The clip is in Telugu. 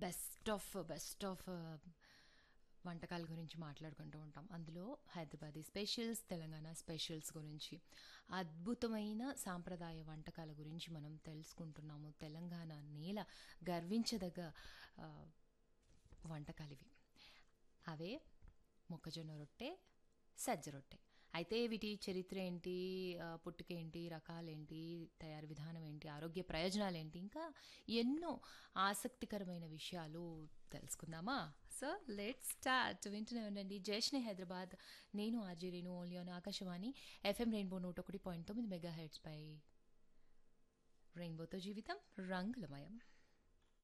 బెస్ట్ ఆఫ్ బెస్ట్ ఆఫ్ వంటకాల గురించి మాట్లాడుకుంటూ ఉంటాం అందులో హైదరాబాదీ స్పెషల్స్ తెలంగాణ స్పెషల్స్ గురించి అద్భుతమైన సాంప్రదాయ వంటకాల గురించి మనం తెలుసుకుంటున్నాము తెలంగాణ నేల గర్వించదగ్గ ఆ, వంటకాలు ఇవి అవే మొక్కజొన్న రొట్టె సజ్జ రొట్టె అయితే వీటి చరిత్ర ఏంటి ఆ, పుట్టుక ఏంటి రకాలేంటి తయారు విధానం ఏంటి ఆరోగ్య ప్రయోజనాలు ఏంటి ఇంకా ఎన్నో ఆసక్తికరమైన విషయాలు తెలుసుకుందామా సో లెట్ స్టార్ట్ వింటూనే ఉండండి జయశ్ని హైదరాబాద్ నేను RJ Renu only on Akashvani FM rainbow నూట ఒకటి పాయింట్ తొమ్మిది మెగా హెడ్స్ పై రెయిన్బోతో జీవితం రంగులమయం